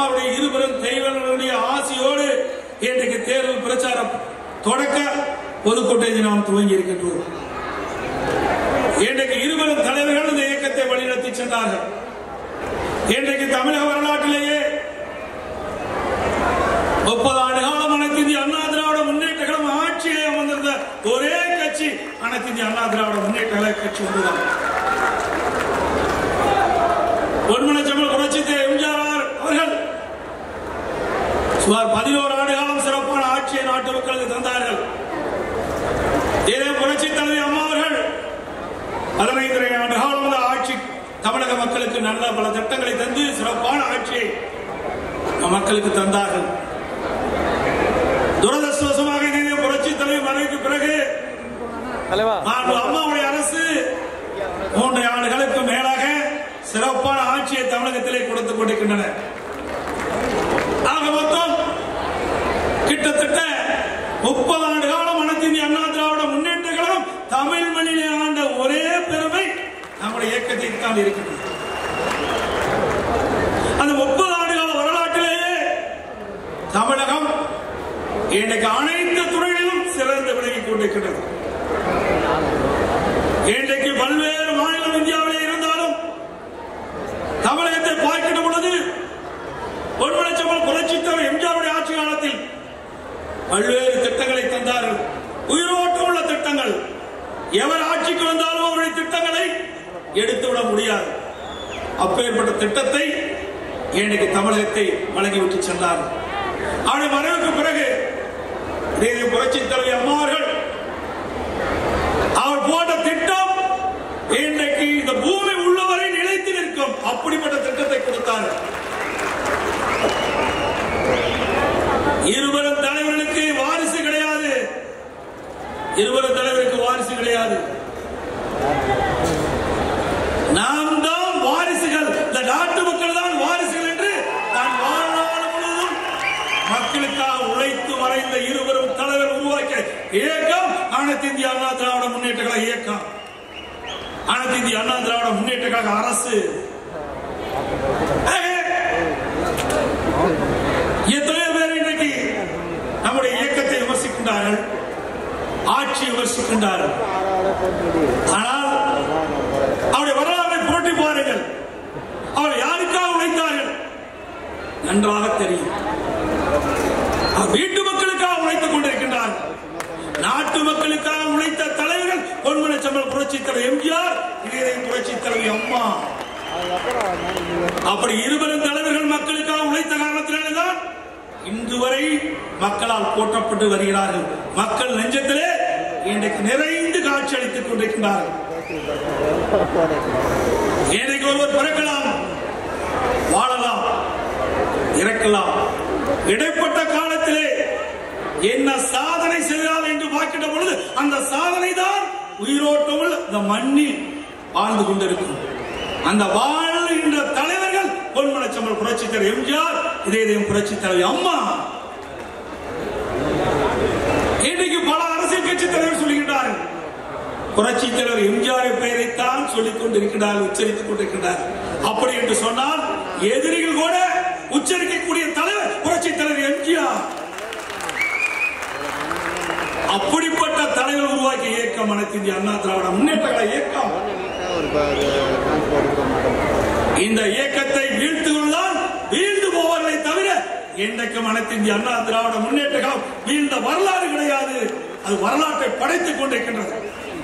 அம்மாவுடைய இருவரும் தெய்வங்களுடைய ஆசையோடு இன்றைக்கு தேர்தல் பிரச்சாரம் தொடக்க பொதுக்கூட்டத்தை நாம் துவங்கி இருக்கின்றோம் இன்றைக்கு இருவரும் தலைவர்கள் இந்த இயக்கத்தை வழிநடத்தி சென்றார்கள் இன்றைக்கு தமிழக வரலாற்றிலேயே முப்பது ஆண்டு காலம் அனைத்து இந்திய அண்ணா திராவிட முன்னேற்ற கழகம் ஆட்சியிலே அமர்ந்திருந்த ஒரே கட்சி அனைத்து இந்திய அண்ணா திராவிட முன்னேற்ற கழக கட்சி ஒன்றுதான் பொன்மனச்சம்பல் புரட்சி எம்ஜிஆர் அவர்கள் சுமார் பதினோரு ஆண்டு காலம் சிறப்பான ஆட்சியை நாட்டு மக்களுக்கு தந்தார்கள் இதே புரட்சி தலைவி அம்மா அவர்கள் பதினைந்தரை ஆண்டு காலம் அந்த ஆட்சி தமிழக மக்களுக்கு நல்ல பல திட்டங்களை தந்து சிறப்பான ஆட்சியை நம் மக்களுக்கு தந்தார்கள் துரதிருஷ்டவசமாக இதே புரட்சி தலைவி மறைவுக்கு பிறகு தலைவா மாண்பு அம்மாவுடைய அரசு மூன்று ஆண்டுகளுக்கு மேலாக சிறப்பான ஆட்சியை தமிழகத்திலே கொடுத்துக் கொண்டிருக்கின்றன ஆக மொத்தம் கிட்டத்தட்ட முப்பது ஆண்டு காலம் அனைத்து இந்திய அண்ணா திராவிட முன்னேற்ற கழகம் தமிழ் மண்ணிலே ஆண்ட ஒரே பெருமை நம்முடைய இயக்கத்திற்கு தான் இருக்கிறது அந்த முப்பது ஆண்டு கால வரலாற்றிலேயே தமிழகம் இன்றைக்கு அனைத்து துறைகளிலும் சிறந்து விளங்கிக் கொண்டிருக்கின்றது இன்றைக்கு பல்வேறு மாநிலம் இந்தியாவிலே இருந்தாலும் தமிழகத்தை பார்க்கின்ற பொழுது பொன்மனச்சம்பல் புரட்சித்தவர் எம்ஜிஆருடைய ஆட்சி காலத்தில் பல்வேறு திட்டங்களை தந்தார்கள் உயிரோட்டம் உள்ள திட்டங்கள் எவர் ஆட்சிக்கு வந்தாலும் அவருடைய திட்டங்களை எடுத்துவிட முடியாது அப்பேற்பட்ட திட்டத்தை இன்றைக்கு தமிழகத்தை வழங்கிவிட்டு சென்றார் அவருடைய மறைவுக்கு பிறகு இதே புரட்சி தலைவி அம்மா அவர்கள் அவர் போட்ட திட்டம் இன்றைக்கு இந்த பூமி உள்ளவரை நிலைத்து நிற்கும் அப்படிப்பட்ட திட்டத்தை கொடுத்தார் இருவரும் தலைவர்களுக்கு வாரிசு கிடையாது இருவரும் தலைவருக்கு வாரிசு கிடையாது நாம் தான் வாரிசுகள் இந்த நாட்டு மக்கள் தான் வாரிசுகள் என்று நான் வாழ்நாள் முழுவதும் மக்களுக்காக உழைத்து மறைந்த இருவரும் தலைவர் உருவாக்கிய இயக்கம் அனைத்து இந்திய அண்ணா திராவிட முன்னேற்ற கழக இயக்கம் அனைத்து இந்திய அண்ணா திராவிட முன்னேற்ற கழக அரசு ஆக, எத்தனையோ பேர் இன்றைக்கு நம்முடைய இயக்கத்தை விமர்சிக்கின்றார்கள் ஆட்சி விமர்சிக்கின்றார்கள் ஆனால் அவருடைய வரலாறை புரட்டி பாருங்கள் அவர் யாருக்காக உழைத்தார்கள் நன்றாக தெரியும் அவர் வீட்டு மக்களுக்காக உழைத்துக் கொண்டிருக்கின்றார் நாட்டு மக்களுக்காக உழைத்த தலைவர்கள் பொன்மனச்சம்பல் புரட்சி தலைவர் எம்ஜிஆர் இதே புரட்சி தலைவி அம்மா அப்படி இருவரும் தலைவர்கள் மக்களுக்காக உழைத்த காரணத்தினால்தான் இன்று வரை மக்களால் போற்றப்பட்டு வருகிறார்கள் மக்கள் நெஞ்சத்திலே இன்றைக்கு நிறைந்து காட்சி அளித்துக் கொண்டிருக்கின்றார்கள் இன்றைக்கு ஒருவர் பிறக்கலாம் வாழலாம் இறக்கலாம் இடைப்பட்ட காலத்திலே என்ன சாதனை செய்தார் என்று பார்க்கின்ற பொழுது அந்த சாதனை தான் உயிரோட்டமுள்ள இந்த மண்ணில் வாழ்ந்து கொண்டிருக்கும் அந்த வாழ்கின்ற தலைவர்கள் பொன்மனச்சம்பல் புரட்சி தலைவர் எம்ஜிஆர் இதே இதயம் புரட்சி தலைவர் அம்மா இன்றைக்கு பல அரசியல் கட்சி தலைவர் சொல்லுகின்றார்கள் புரட்சி தலைவர் எம்ஜிஆர் பெயரைத்தான் சொல்லிக் கொண்டிருக்கிறார் உச்சரித்துக் கொண்டிருக்கிறார் அப்படி என்று சொன்னால் எதிரிகள் கூட உச்சரிக்கக்கூடிய தலைவர் புரட்சி தலைவர் எம்ஜிஆர் அப்படிப்பட்ட தலைவர் உருவாக்கிய இயக்கம் அனைத்து இந்திய அண்ணா திராவிட முன்னேற்ற கழக இயக்கம் இந்த இயக்கத்தை வீழ்த்துவதுதான் வீழ்ந்து போவதை தவிர இன்றைக்கும் அனைத்து இந்திய அண்ணா திராவிட முன்னேற்ற கழகம் வீழ்ந்த வரலாறு கிடையாது அது வரலாற்றை படைத்துக் கொண்டிருக்கின்றது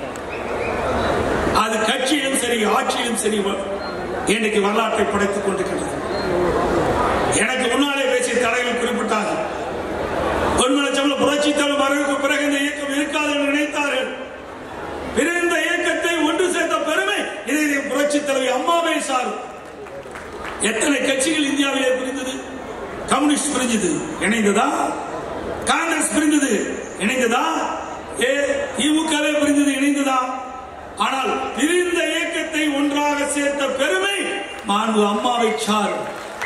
அது கட்சியிலும் சரி ஆட்சியிலும் சரி வ- இன்றைக்கு வரலாற்றை படைத்துக் கொண்டிருக்கின்றது எனக்கு முன்னாலே பேசிய தலைவர் குறிப்பிட்டார்கள் பொன்மனச்சம்பள புரட்சி தலைவர் மறைவுக்கு பிறகு இந்த இயக்கம் இருக்காது என்று நினைத்தார்கள் பிரிந்த இயக்கத்தை ஒன்று சேர்த்த பெருமை இதை புரட்சி தலைவி அம்மாவே சாரும் எத்தனை கட்சிகள் இந்தியாவிலே பிரிந்தது கம்யூனிஸ்ட் பிரிஞ்சது இணைந்ததா காங்கிரஸ் பிரிந்தது இணைந்ததா ஏ திமுகவே பிரிந்தது இணைந்ததா ஆனால் பிரிந்த இயக்கத்தை ஒன்றாக சேர்த்த பெருமை மாண்பு அம்மாவை சாரும்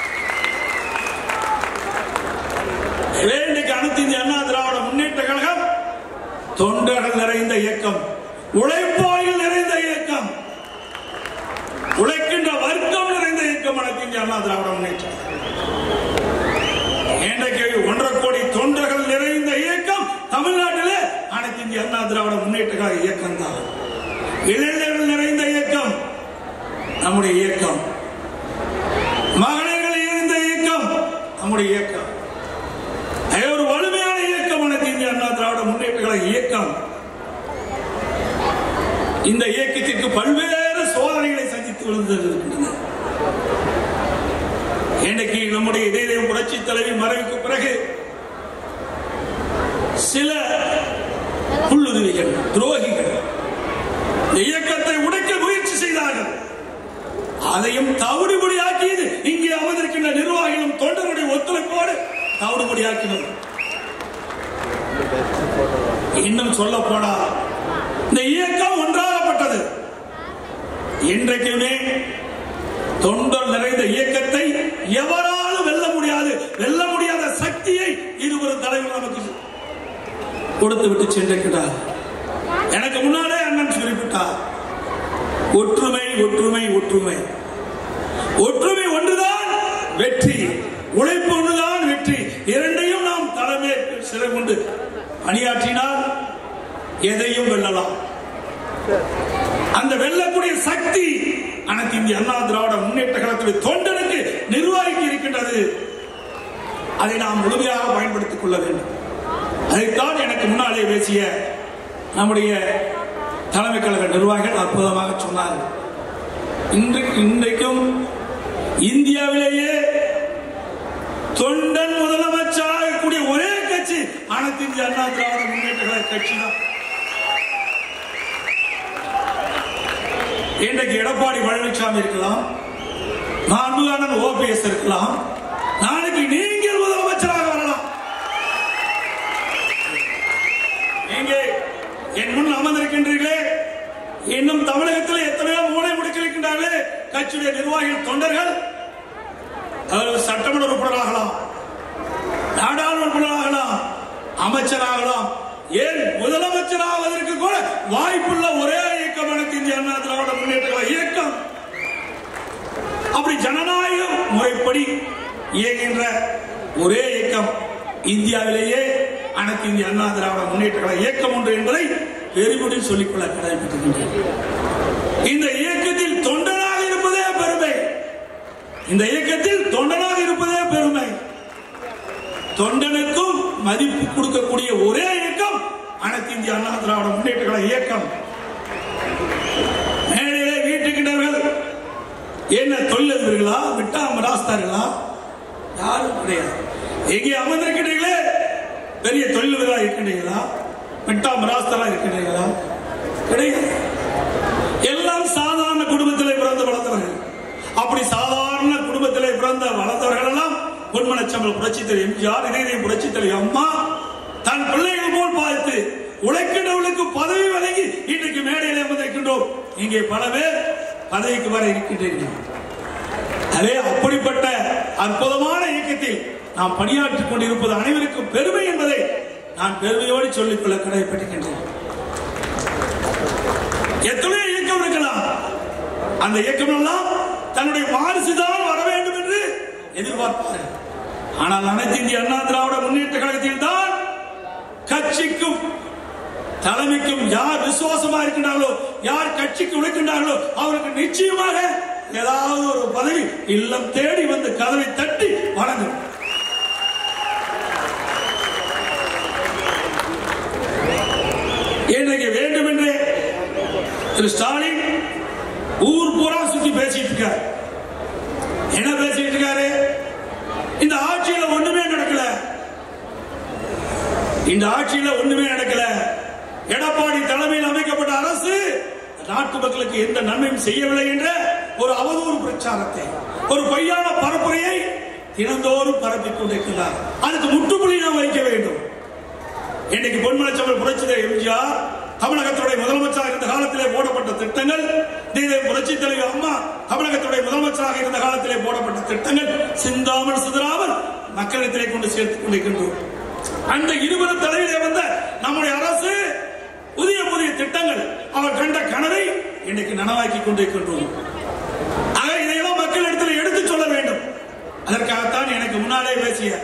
எனவே இன்றைக்கு அனைத்து இந்திய அண்ணா திராவிட முன்னேற்ற கழகம் தொண்டர்கள் நிறைந்த இயக்கம் உழைப்பாளிகள் நிறைந்த இயக்கம் உழைக்கின்ற வர்க்கம் நிறைந்த இயக்கம் அனைத்து இந்திய அண்ணா திராவிட முன்னேற்ற கழகம். இன்றைக்கு ஒன்றரை கோடி தொண்டர்கள் நிறைந்த இயக்கம் தமிழ்நாட்டிலே அனைத்து இந்திய அண்ணா திராவிட முன்னேற்ற கழக இயக்கம் தான் இளைஞர்கள் நிறைந்த இயக்கம் நம்முடைய இயக்கம் மகளிர்கள் நிறைந்த இயக்கம் நம்முடைய இயக்கம் அது ஒரு வலிமையான இயக்கம் அனைத்து இந்திய அண்ணா திராவிட முன்னேற்ற கழக இயக்கம் இந்த இயக்கத்திற்கு பல்வேறு சோதனைகளை சந்தித்து விழுந்திருக்கின்றன இன்னைக்கு நம்முடைய இதயம் புரட்சி தலைவி மறைவுக்கு பிறகு சில புல்லுதவிகள் துரோகிகள் இந்த இயக்கத்தை உடைக்க முயற்சி செய்தார்கள் அதையும் தவிடுபடியாக்கியது இங்கே அமர்ந்திருக்கின்ற நிர்வாகிகளும் தொண்டருடைய ஒத்துழைப்போடு தவிடுபடியாக்கினது இன்னும் சொல்ல போனா இந்த இயக்கம் ஒன்றாகப்பட்டது இன்றைக்குமே தொண்டர் நிறைந்த இயக்கத்தை எவராலும் வெல்ல முடியாது வெல்ல முடியாத சக்தியை இருவரும் தலைவர் நமக்கு கொடுத்து விட்டு சென்றிருக்கிறார் எனக்கு முன்னாலே அண்ணன் குறிப்பிட்டார் ஒற்றுமை ஒற்றுமை ஒற்றுமை ஒற்றுமை ஒன்றுதான் வெற்றி உழைப்பு ஒன்றுதான் வெற்றி இரண்டையும் நாம் தலைமை சிறை கொண்டு பணியாற்றினால் எதையும் வெல்லலாம் அந்த வெல்லக்கூடிய சக்தி அனைத்து இந்திய அண்ணா திராவிட முன்னேற்ற கழகத்துடைய தொண்டனுக்கு நிர்வாகிக்கு இருக்கின்றது அதை நாம் முழுமையாக பயன்படுத்திக் கொள்ள வேண்டும் அதைத்தான் எனக்கு முன்னாலே பேசிய நம்முடைய தலைமை கழக நிர்வாகிகள் அற்புதமாக சொன்னார்கள் இன்றைக்கு இன்றைக்கும் இந்தியாவிலேயே தொண்டன் முதலமைச்சராக கூடிய ஒரே கட்சி அனைத்து இந்திய அண்ணா திராவிட முன்னேற்ற கழக கட்சி தான் இன்றைக்கு எடப்பாடி பழனிசாமி இருக்கலாம் மாண்புகானன் ஓபிஎஸ் இருக்கலாம் நாளைக்கு நீங்கள் முதலமைச்சராக வரலாம் நீங்க என் முன் அமர்ந்திருக்கின்றீர்களே இன்னும் தமிழகத்தில் எத்தனையோ மூளை முடிக்கிருக்கின்றார்களே கட்சியுடைய நிர்வாகிகள் தொண்டர்கள் அவர்கள் சட்டமன்ற உறுப்பினராகலாம் நாடாளுமன்ற உறுப்பினராகலாம் அமைச்சராகலாம் ஏன் முதலமைச்சராவதற்கு கூட வாய்ப்புள்ள ஒரே இயக்கம் அனைத்து இந்திய அண்ணா திராவிட முன்னேற்ற கழக இயக்கம் அப்படி ஜனநாயக முறைப்படி இயங்குகின்ற ஒரே இயக்கம் இந்தியாவிலேயே அனைத்து இந்திய அண்ணா திராவிட முன்னேற்ற கழக இயக்கம் ஒன்று என்பதை பெருமையுடன் சொல்லிக்கொள்ள கடமைப்பட்டிருக்கின்றேன் இந்த இயக்கத்தில் தொண்டனாக இருப்பதே பெருமை இந்த இயக்கத்தில் தொண்டனாக இருப்பதே பெருமை தொண்டனுக்கும் மதிப்பு கொடுக்கக்கூடிய ஒரே இயக்கம் அனைத்து இந்திய அண்ணா திராவிட முன்னேற்ற கழக இயக்கம் மேடையிலே வீட்டுக்கிட்டவர்கள் என்ன தொழிலதிபர்களா விட்டா மராஸ்தார்களா யாரும் கிடையாது எங்கே அமர்ந்திருக்கிறீர்களே பெரிய தொழிலதிபர்களா இருக்கின்றீர்களா விட்டா மராஸ்தரா இருக்கின்றீர்களா கிடையாது எல்லாம் சாதாரண குடும்பத்திலே பிறந்து வளர்ந்தவர்கள் அப்படி சாதாரண குடும்பத்திலே பிறந்த வளர்ந்தவர்கள் எல்லாம் பொன்மனச்சம்பல் புரட்சி தலைவர் எம்ஜிஆர் இதய புரட்சி தலைவர் அம்மா தன் பிள்ளைகள் போல் பார்த்து உழைக்கின்றவர்களுக்கு பதவி வழங்கி இன்றைக்கு மேடையில் அமர்ந்திருக்கின்றோம் இங்கே பல பேர் பதவிக்கு வர இருக்கின்றீர்கள் அதே அப்படிப்பட்ட அற்புதமான இயக்கத்தில் நாம் பணியாற்றிக் கொண்டிருப்பது அனைவருக்கும் பெருமை என்பதை நான் பெருமையோடு சொல்லிக்கொள்ள கடமைப்பட்டிருக்கின்றேன் எத்தனையோ இயக்கம் இருக்கலாம் அந்த இயக்கம் எல்லாம் தன்னுடைய வாரிசுதான் வர வேண்டும் என்று எதிர்பார்ப்பார்கள் ஆனால் அனைத்து இந்திய அண்ணா திராவிட முன்னேற்ற கழகத்தில் தான் கட்சிக்கும் தலைமைக்கும் யார் விசுவாசமா இருக்கின்றார்களோ யார் கட்சிக்கு உழைக்கின்றார்களோ அவருக்கு நிச்சயமாக ஏதாவது ஒரு பதவி இல்லம் தேடி வந்து கதவை தட்டி வழங்கும் இன்றைக்கு வேண்டும் என்றே திரு ஸ்டாலின் ஊர் பூரா சுத்தி பேசிட்டு இருக்கார் என்ன பேசிட்டு இருக்காரு இந்த ஆட்சியில ஒண்ணுமே நடக்கல இந்த ஆட்சியில ஒண்ணுமே நடக்கல எடப்பாடி தலைமையில் அமைக்கப்பட்ட அரசு நாட்டு மக்களுக்கு எந்த நன்மையும் செய்யவில்லை என்ற ஒரு அவதூறு பிரச்சாரத்தை ஒரு பொய்யான பரப்புரையை தினந்தோறும் பரப்பிக் கொண்டிருக்கிறார் அதுக்கு முற்றுப்புள்ளி நாம் வைக்க வேண்டும் இன்னைக்கு பொன்மனச்சம்பல் புரட்சி எம்ஜிஆர் தமிழகத்துடைய முதலமைச்சராக இருந்த காலத்திலே போடப்பட்ட திட்டங்கள் நீதை புரட்சி தலைவர் அம்மா தமிழகத்துடைய முதலமைச்சராக இருந்த காலத்திலே போடப்பட்ட திட்டங்கள் சிந்தாமல் சிதறாமல் மக்களிடத்திலே கொண்டு சேர்த்துக் கொண்டிருக்கின்றோம் அந்த இருவரும் தலைவிலே வந்த நம்முடைய அரசு புதிய புதிய திட்டங்கள் அவர் கண்ட கனவை இன்னைக்கு நனவாக்கி கொண்டிருக்கின்றோம் ஆக இதையெல்லாம் மக்களிடத்தில் எடுத்துச் சொல்ல வேண்டும் அதற்காகத்தான் எனக்கு முன்னாலே பேசிய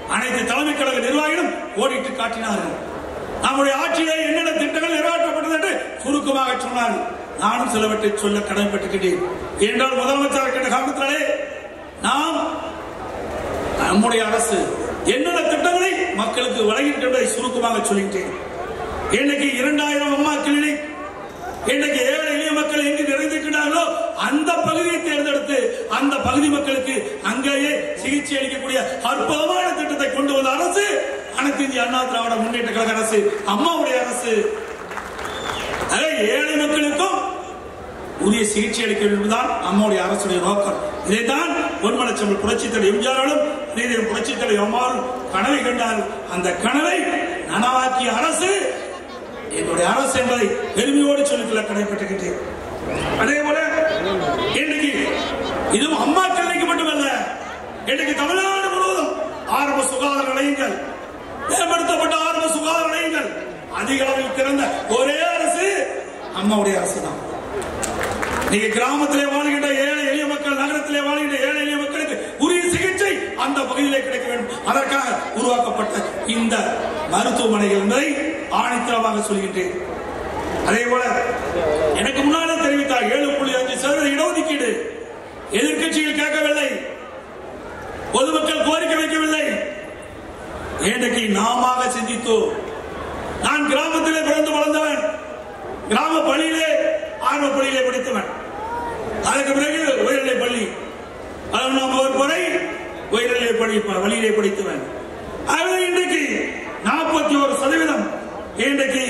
அனைத்து தலைமை கழக நிர்வாகிகளும் ஓடிட்டு காட்டினார்கள் நம்முடைய ஆட்சியிலே என்னென்ன திட்டங்கள் நிறைவேற்றப்பட்டது என்று சுருக்கமாக சொன்னார்கள் நானும் சிலவற்றை சொல்ல கடமைப்பட்டுக்கிறேன் என்றால் முதலமைச்சர் இருக்கின்ற காரணத்தினாலே நாம் நம்முடைய அரசு என்னென்ன திட்டங்களை மக்களுக்கு வழங்கியிருக்கின்றதை சுருக்கமாக சொல்லிட்டேன் இன்னைக்கு இரண்டாயிரம் அம்மா கிளினிக் இன்னைக்கு ஏழை எளிய மக்கள் எங்கு நிறைந்திருக்கிறார்களோ அந்த பகுதியை தேர்ந்தெடுத்து அந்த பகுதி மக்களுக்கு அங்கேயே சிகிச்சை அளிக்கக்கூடிய அற்புதமான திட்டத்தை கொண்டு வந்த அரசு அனைத்து இந்திய அண்ணா திராவிட முன்னேற்ற கழக அரசு அம்மாவுடைய அரசு அதே ஏழை மக்களுக்கும் உரிய சிகிச்சை அளிக்க வேண்டும்தான் நம்முடைய அரசுடைய நோக்கம் இதைத்தான் பொன்மலச்சம்பல் புரட்சித் தலைவர் எம்ஜிஆரும் நீதியம் புரட்சித் தலைவர் அம்மாவும் கனவை கண்டார் அந்த கனவை நனவாக்கிய அரசு என்னுடைய அரசு என்பதை பெருமையோடு சொல்லிக்கொள்ள கடைபெற்றுகின்றேன் அதே போல இன்னைக்கு இதுவும் அம்மா கிளைக்கு மட்டுமல்ல இன்னைக்கு தமிழ்நாடு முழுவதும் ஆரம்ப சுகாதார நிலையங்கள் மேம்படுத்தப்பட்ட ஆரம்ப சுகாதார நிலையங்கள் அதிக அளவில் திறந்த ஒரே அரசு அம்மாவுடைய அரசு தான் நீங்க கிராமத்திலே வாழ்கின்ற ஏழை எளிய மக்கள் நகரத்திலே வாழ்கின்ற ஏழை எளிய மக்களுக்கு உரிய சிகிச்சை அந்த பகுதியிலே கிடைக்க வேண்டும் அதற்காக உருவாக்கப்பட்ட இந்த மருத்துவமனைகள் என்பதை ஆணித்தரமாக சொல்கின்றேன் அதே போல எனக்கு முன்னாலே தெரிவித்தார் ஏழு புள்ளி அஞ்சு சதவீத இடஒதுக்கீடு எதிர்க்கட்சிகள் கேட்கவில்லை பொதுமக்கள் கோரிக்கை வைக்கவில்லை இன்றைக்கு நாம சிந்தித்தோம் நான் கிராமத்திலே பிறந்து வளர்ந்தவன் கிராம பள்ளியிலே ஆரம்ப பள்ளியிலே படித்தவன் அதற்கு பிறகு உயர்நிலை பள்ளி பதினொன்றாம் வகுப்பு வரை உயர்நிலை பள்ளி வழியிலே படித்தவன் ஆகவே இன்றைக்கு நாற்பத்தி ஒரு சதவீதம் இன்றைக்கு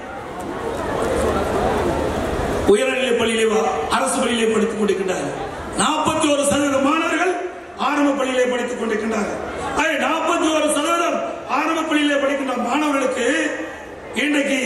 உயர்நிலை பள்ளியிலே வா- அரசு பள்ளியிலே படித்துக் கொண்டிருக்கின்றார்கள் நாற்பத்தி ஒரு சதவீதம் மாணவர்கள் ஆரம்ப பள்ளியிலே படித்துக் கொண்டிருக்கின்றார்கள் நாற்பத்தி ஒரு சதவீதம் ஆரம்ப பள்ளியிலே படிக்கின்ற மாணவர்களுக்கு இன்றைக்கு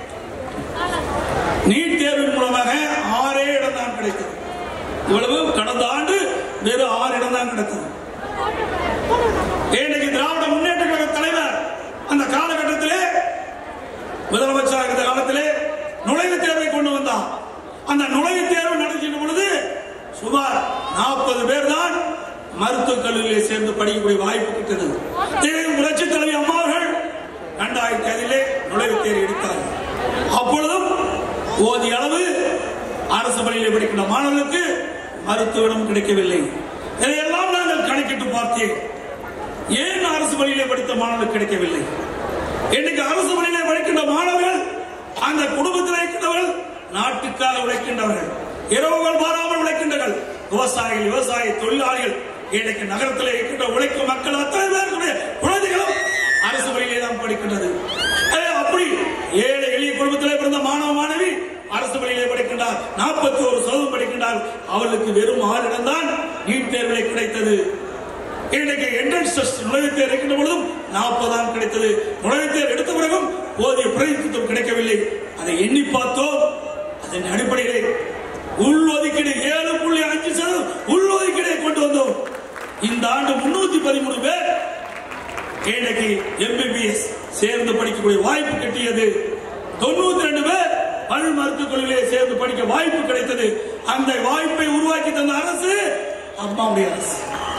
நீட் தேர்வின் மூலமாக ஆறே இடம் தான் கிடைத்தது இவ்வளவு கடந்த ஆண்டு வெறும் ஆறு இடம் தான் கிடைத்தது இன்றைக்கு திராவிட முன்னேற்ற கழக தலைவர் அந்த காலகட்டத்திலே முதலமைச்சராக இருந்த காலத்திலே நுழைவுத் தேர்வை கொண்டு வந்தார் அந்த நுழைவுத் தேர்வு நடக்கின்ற பொழுது சுமார் நாற்பது பேர் தான் மருத்துவக் கல்லூரியிலே சேர்ந்து படிக்கக்கூடிய வாய்ப்பு கிட்டது இதையும் புரட்சி தலைவி அம்மா அவர்கள் இரண்டாயிரத்தி ஐந்திலே நுழைவுத் தேர்வு எடுத்தார் அப்பொழுதும் போதிய அளவு அரசு பள்ளியிலே படிக்கின்ற மாணவர்களுக்கு மருத்துவ இடம் கிடைக்கவில்லை இதையெல்லாம் நாங்கள் கணக்கிட்டு பார்த்தேன் ஏன் அரசு பள்ளியிலே படித்த மாணவர்களுக்கு கிடைக்கவில்லை இன்னைக்கு அரசு பள்ளியிலே படிக்கின்ற மாணவர்கள் அந்த குடும்பத்தில் இருக்கின்றவர்கள் நாட்டுக்காக உழைக்கின்றவர்கள் இரவுகள் மாறாமல் உழைக்கின்றவர்கள் விவசாயிகள் விவசாய தொழிலாளிகள் இன்னைக்கு நகரத்தில் இருக்கின்ற உழைக்கும் மக்கள் அத்தனை பேருடைய குழந்தைகளும் அரசு பள்ளியிலே தான் படிக்கின்றது அதே அப்படி ஏழை எளிய குடும்பத்திலே பிறந்த மாணவ மாணவி அரசு பள்ளியிலே படிக்கின்றார் நாற்பத்தி ஒரு சதவீதம் படிக்கின்றார் அவர்களுக்கு வெறும் ஆறு இடம்தான் நீட் தேர்விலே கிடைத்தது இன்றைக்கு என்ட்ரன்ஸ் டெஸ்ட் நுழைவுத் தேர்வு இருக்கின்ற பொழுதும் நாற்பதாம் கிடைத்தது நுழைவுத் தேர்வு எடுத்த பிறகும் போதிய பிரதிநிதித்துவம் கிடைக்கவில்லை அதை எண்ணி பார்த்தோம் அதன் அடிப்படையிலே உள்ஒதுக்கீடு ஏழு புள்ளி அஞ்சு சதவீதம் உள்ஒதுக்கீடை கொண்டு வந்தோம் இந்த ஆண்டு முன்னூத்தி பதிமூணு பேர் இன்றைக்கு எம்பிபிஎஸ் சேர்ந்து படிக்கக்கூடிய வாய்ப்பு கிட்டியது தொண்ணூத்தி ரெண்டு பேர் பல் மருத்துவக் கல்லூரியிலே சேர்ந்து படிக்க வாய்ப்பு கிடைத்தது அந்த வாய்ப்பை உருவாக்கி தந்த அரசு அம்மாவுடைய அரசு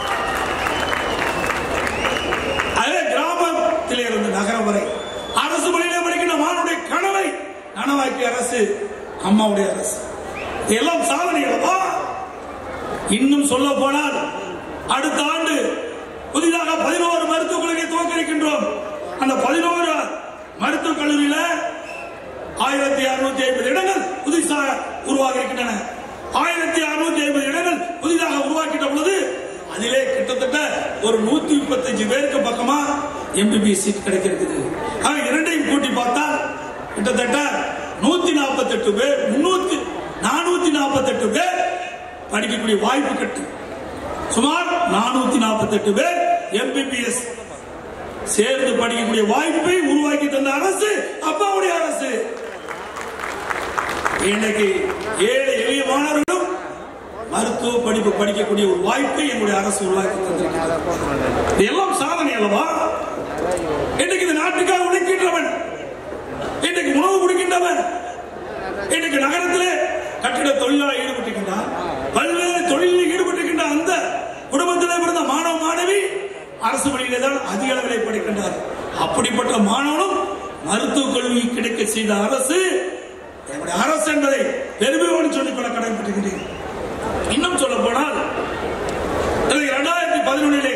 அதே கிராமத்திலே இருந்து நகரம் வரை அரசு பள்ளியிலே படிக்கின்ற மாணவனுடைய கனவை நனவாக்கிய அரசு அம்மாவுடைய அரசு இதெல்லாம் சாதனை அல்லவா இன்னும் சொல்ல போனால் அடுத்த ஆண்டு புதிதாக பதினோரு மருத்துவக் கல்லூரியை துவக்க இருக்கின்றோம் அந்த பதினோரு மருத்துவக் கல்லூரியில ஆயிரத்தி அறுநூத்தி ஐம்பது இடங்கள் புதுசாக உருவாகி இருக்கின்றன ஆயிரத்தி அறுநூத்தி ஐம்பது இடங்கள் புதிதாக உருவாக்கிட்ட பொழுது அதிலே கிட்டத்தட்ட ஒரு நூத்தி முப்பத்தஞ்சு பேருக்கு பக்கமா எம்பிபிஎஸ் சீட் கிடைக்க இருக்குது ஆக இரண்டையும் கூட்டி பார்த்தால் கிட்டத்தட்ட நூத்தி நாற்பத்தி எட்டு பேர் முன்னூத்தி நானூத்தி நாற்பத்தி எட்டு பேர் படிக்கக்கூடிய வாய்ப்பு கிட்டு சுமார் நானூத்தி நாற்பத்தி எட்டு பேர் எம்பிபிஎஸ் சேர்ந்து படிக்கக்கூடிய வாய்ப்பை உருவாக்கி தந்த அரசு அப்பாவுடைய அரசு இன்னைக்கு ஏழை எளிய மாணவர்களும் மருத்துவ படிப்பு படிக்கக்கூடிய ஒரு வாய்ப்பை என்னுடைய அரசு உருவாக்கி தந்திருக்கிறது இதெல்லாம் சாதனை அல்லவா இன்னைக்கு இந்த நாட்டுக்காக உழைக்கின்றவன் இன்னைக்கு உணவு கொடுக்கின்றவன் இன்னைக்கு நகரத்திலே கட்டிட தொழிலாளர் ஈடுபட்டிருக்கின்றார் பல்வேறு தொழிலில் ஈடுபட்டிருக்கின்ற அந்த குடும்பத்திலே பிறந்த மாணவ மாணவி அரசு பள்ளியிலே தான் அதிக அளவிலே படிக்கின்றார் அப்படிப்பட்ட மாணவனும் மருத்துவ கல்வி கிடைக்க செய்த அரசு என்னுடைய அரசு என்பதை பெருமையோடு சொல்லிக்கொள்ள கடமைப்பட்டிருக்கிறேன் இன்னும் சொல்ல போனால் இரண்டாயிரத்தி பதினொன்னிலே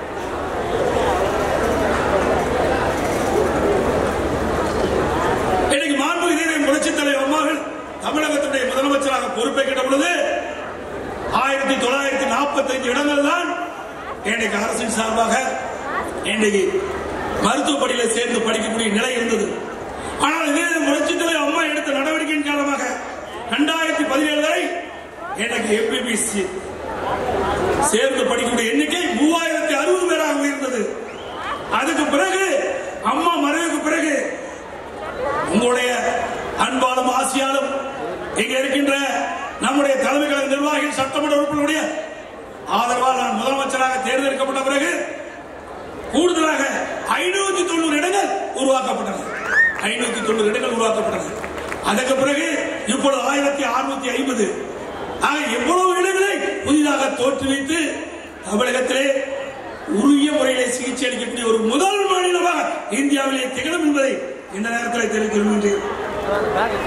இன்னைக்கு மாண்பு இதயம் புரட்சித் தலைவர் அம்மாவில் தமிழகத்துடைய முதலமைச்சராக பொறுப்பேற்கின்ற பொழுது ஆயிரத்தி தொள்ளாயிரத்தி நாற்பத்தி அஞ்சு இடங்கள் தான் இன்னைக்கு அரசின் சார்பாக இன்னைக்கு மருத்துவ பணியில சேர்ந்து படிக்கக்கூடிய நிலை இருந்தது ஆனால் இதே புரட்சித் தலைவர் அம்மா எடுத்த நடவடிக்கையின் காரணமாக இரண்டாயிரத்தி பதினேழு வரை எனக்கு எம்பிபிஎஸ் சேர்ந்து படிக்கக்கூடிய எண்ணிக்கை மூவாயிரத்தி அறுபது பேராக உயர்ந்தது அதுக்கு பிறகு அம்மா மறைவுக்கு பிறகு உங்களுடைய அன்பாலும் ஆசியாலும் இங்க இருக்கின்ற நம்முடைய தலைமை கழக நிர்வாகிகள் சட்டமன்ற உறுப்பினருடைய ஆதரவால் நான் முதலமைச்சராக தேர்ந்தெடுக்கப்பட்ட பிறகு கூடுதலாக ஐநூத்தி தொண்ணூறு இடங்கள் உருவாக்கப்பட்டன ஐநூத்தி தொண்ணூறு இடங்கள் உருவாக்கப்பட்டன அதற்கு பிறகு இப்பொழுது ஆயிரத்தி அறுநூத்தி ஐம்பது ஆக எவ்வளவு இடங்களை புதிதாக தோற்றுவித்து தமிழகத்திலே உரிய முறையிலே சிகிச்சை அளிக்கக்கூடிய ஒரு முதல் மாநிலமாக இந்தியாவிலே திகழும் என்பதை இந்த நேரத்தில் தெரிவிக்க விரும்புகின்றேன்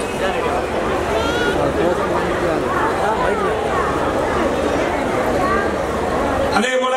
அதே போல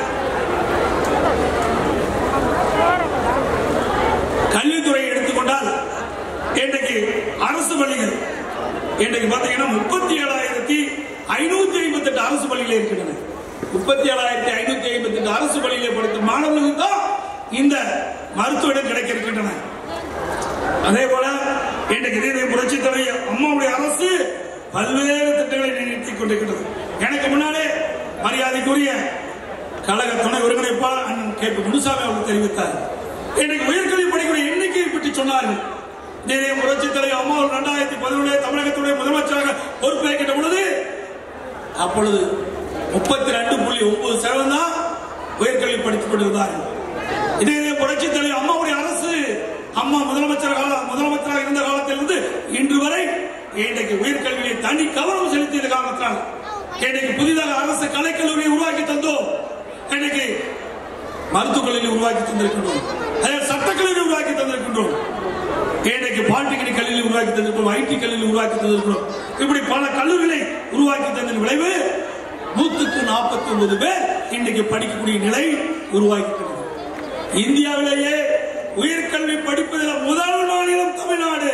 கல்வித்துறையை எடுத்துக்கொண்டால் இன்றைக்கு அரசு பள்ளிகள் இன்றைக்கு பாத்தீங்கன்னா முப்பத்தி ஏழாயிரத்தி ஐநூத்தி ஐம்பத்தி எட்டு அரசு பள்ளிகள் இருக்கின்றன முப்பத்தி ஏழாயிரத்தி ஐநூத்தி ஐம்பத்தி எட்டு அரசு பள்ளியிலே படித்த மாணவர்களுக்கு தான் இந்த மருத்துவ இடம் கிடைக்க இருக்கின்றன அதே போல இன்றைக்கு இதே புரட்சி தலைவர் அம்மாவுடைய அரசு பல்வேறு திட்டங்களை நிறுத்திக் கொண்டிருக்கிறது எனக்கு முன்னாலே மரியாதைக்குரிய கழக துணை ஒருங்கிணைப்பாளர் அண்ணன் கே பி முனுசாமி அவர்கள் தெரிவித்தார் இன்றைக்கு உயர்கல்வி படிக்கிற எண்ணிக்கையை பற்றி சொன்னார்கள் இதே புரட்சி தலைவர் அம்மா இரண்டாயிரத்தி பதினொன்று தமிழகத்துடைய முதலமைச்சராக பொறுப்பேற்கின்ற பொழுது அப்பொழுது முப்பத்தி ரெண்டு புள்ளி ஒன்பது சதவீதம் தான் உயர்கல்வி படித்துக் கொண்டிருந்தார்கள் இதே புரட்சி தலைவர் அம்மாவுடைய அரசு அம்மா முதலமைச்சர் கால முதலமைச்சராக இருந்த காலத்திலிருந்து இன்று வரை இன்றைக்கு உயர்கல்வியை தனி கவனம் செலுத்திய காரணத்தால் இன்றைக்கு புதிதாக அரசு கலைக்கல்லூரியை உருவாக்கி தந்தோம் இன்னைக்கு மருத்துவக் கல்லூரி உருவாக்கி தந்திருக்கின்றோம் அதே சட்டக்கல்லூரி உருவாக்கி தந்திருக்கின்றோம் இன்றைக்கு பாலிடெக்னிக் கல்லூரி உருவாக்கி தந்திருக்கிறோம் ஐடி கல்லூரி உருவாக்கி தந்திருக்கிறோம் இப்படி பல கல்லூரிகளை உருவாக்கி தந்த விளைவு நூத்துக்கு நாற்பத்தி ஒன்பது பேர் இன்றைக்கு படிக்கக்கூடிய நிலை உருவாக்கி இந்தியாவிலேயே உயர்கல்வி படிப்பதில் முதல் மாநிலம் தமிழ்நாடு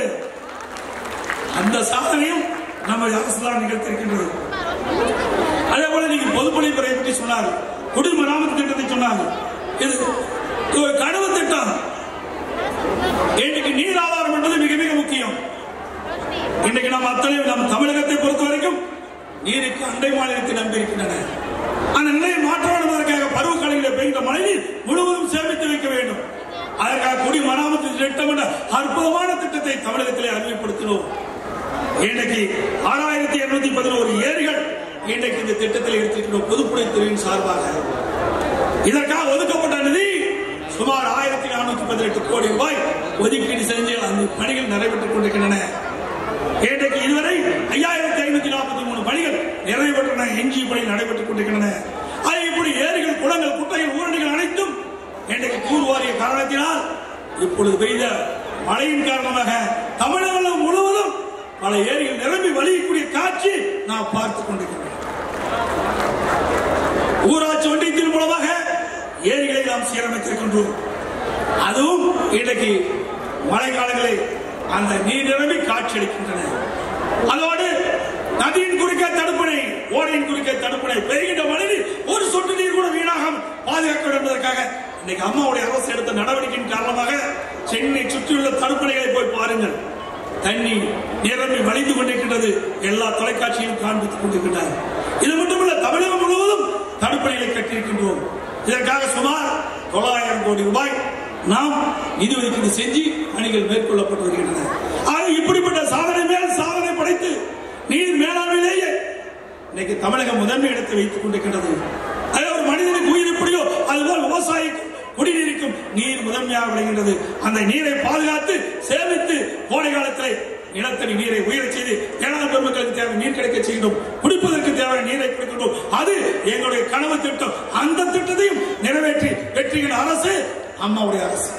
அந்த சாதனையும் நம்ம அரசு தான் நிகழ்த்திருக்கின்றது அதே போல நீங்க பொதுப்பணித்துறை பற்றி சொன்னார் குடிமராமத்து திட்டத்தை சொன்னாங்க இது இது ஒரு கனவு திட்டம் இன்னைக்கு நீர் ஆதாரம் என்பது மிக மிக முக்கியம் இன்னைக்கு நம்ம அத்தனை நம் தமிழகத்தை பொறுத்த வரைக்கும் நீருக்கு அண்டை மாநிலத்தை நம்பியிருக்கின்றன அந்த நிலையை மாற்ற வேண்டும் அதற்காக பருவக்காலங்களில் பெய்கின்ற மழைநீர் முழுவதும் சேமித்து வைக்க வேண்டும் அதற்காக குடி மராமத்து திட்டம் என்ற அற்புதமான திட்டத்தை தமிழகத்திலே அறிமுகப்படுத்தினோம் இன்றைக்கு ஆறாயிரத்தி இருநூத்தி பதினோரு ஏரிகள் இன்றைக்கு இந்த திட்டத்தில் எடுத்திருக்கிறோம் பொதுப்பணித்துறையின் சார்பாக இதற்காக ஒதுக்கப்பட்ட நிதி சுமார் ஆயிரத்தி நானூத்தி பதினெட்டு கோடி ரூபாய் ஒதுக்கீடு செஞ்சு அந்த பணிகள் நடைபெற்றுக் கொண்டிருக்கின்றன இன்றைக்கு இதுவரை ஐயாயிரத்தி ஐநூத்தி நாற்பத்தி மூணு பணிகள் நிறைவேற்றன எஞ்சிய பணி நடைபெற்றுக் கொண்டிருக்கின்றன அது இப்படி ஏரிகள் குளங்கள் குட்டைகள் ஊரணிகள் அனைத்தும் இன்றைக்கு கூறுவாரிய காரணத்தினால் இப்பொழுது பெய்த மழையின் காரணமாக தமிழகம் முழுவதும் பல ஏரிகள் நிரம்பி வழியக்கூடிய காட்சி நாம் பார்த்துக் கொண்டிருக்கிறோம் ஊராட்சி ஒன்றியத்தின் மூலமாக ஏரிகளை நாம் சீரமைத்திருக்கின்றோம் அதுவும் இன்றைக்கு மழை காலங்களில் அந்த நீர் நிரம்பி காட்சியளிக்கின்றன அதோடு நதியின் குறுக்கே தடுப்பணை ஓடையின் குறுக்கே தடுப்பணை பெய்கின்ற மழையில் ஒரு சொட்டு நீர் கூட வீணாக பாதுகாக்க வேண்டும் என்பதற்காக இன்னைக்கு அம்மாவுடைய அரசு எடுத்த நடவடிக்கையின் காரணமாக சென்னை சுற்றியுள்ள தடுப்பணைகளை போய் பாருங்கள் தண்ணி நிரம்பி வழிந்து கொண்டிருக்கின்றது எல்லா தொலைக்காட்சியும் காண்பித்துக் கொண்டிருக்கின்றனர் இது மட்டுமல்ல தமிழகம் முழுவதும் தடுப்பணைகளை கட்டியிருக்கின்றோம் இதற்காக சுமார் தொள்ளாயிரம் கோடி ரூபாய் நாம் நிதி ஒதுக்கீடு செஞ்சு பணிகள் மேற்கொள்ளப்பட்டு வருகின்றன ஆக இப்படிப்பட்ட சாதனை மேல் சாதனை படைத்து நீர் மேலாண்மையிலேயே இன்னைக்கு தமிழகம் முதன்மை இடத்தை வைத்துக் கொண்டிருக்கின்றது அதே ஒரு மனிதனுக்கு உயிர் எப்படியோ அதுபோல் விவசாயிக்கும் குடிநீருக்கும் நீர் முதன்மையாக விளைகின்றது அந்த நீரை பாதுகாத்து சேமித்து கோடை காலத்தில் நிலத்தடி நீரை உயரச் செய்து ஏழாம் பெருமக்களுக்கு தேவை நீர் கிடைக்க செய்கின்றோம் குடிப்பதற்கு தேவை நீரை கொடுக்கின்றோம் அது எங்களுடைய கனவு திட்டம் அந்த திட்டத்தையும் நிறைவேற்றி அம்மாவுடைய அரசு